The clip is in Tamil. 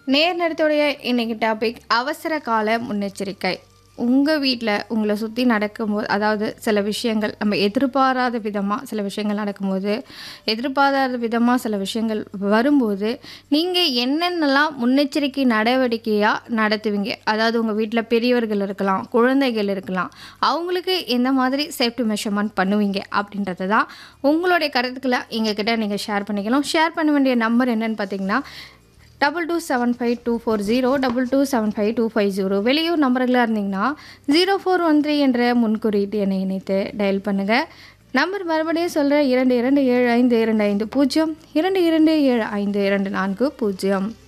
நேர்நடத்துடைய இன்னைக்கு டாபிக் அவசர கால முன்னெச்சரிக்கை உங்கள் வீட்டில் உங்களை சுற்றி நடக்கும்போது அதாவது சில விஷயங்கள் நம்ம எதிர்பாராத விதமாக சில விஷயங்கள் நடக்கும்போது எதிர்பாராத விதமாக சில விஷயங்கள் வரும்போது நீங்கள் என்னென்னலாம் முன்னெச்சரிக்கை நடவடிக்கையாக நடத்துவீங்க அதாவது உங்கள் வீட்டில் பெரியவர்கள் இருக்கலாம் குழந்தைகள் இருக்கலாம் அவங்களுக்கு எந்த மாதிரி சேஃப்டி மெஷர்மெண்ட் பண்ணுவீங்க அப்படின்றது தான் உங்களுடைய கருத்துக்களை எங்ககிட்ட நீங்கள் ஷேர் பண்ணிக்கலாம் ஷேர் பண்ண வேண்டிய நம்பர் என்னன்னு பார்த்தீங்கன்னா double two seven five two four zero double two seven five two five zero வெளியூர் நம்பர்களாக இருந்தீங்கன்னா ஜீரோ ஃபோர் ஒன் த்ரீ என்ற முன்குறியீட்டு எண்ணை இணைத்து டயல் பண்ணுங்கள் நம்பர் மறுபடியும் சொல்கிறேன் இரண்டு இரண்டு ஏழு ஐந்து இரண்டு ஐந்து பூஜ்ஜியம் இரண்டு இரண்டு ஏழு ஐந்து இரண்டு நான்கு பூஜ்ஜியம்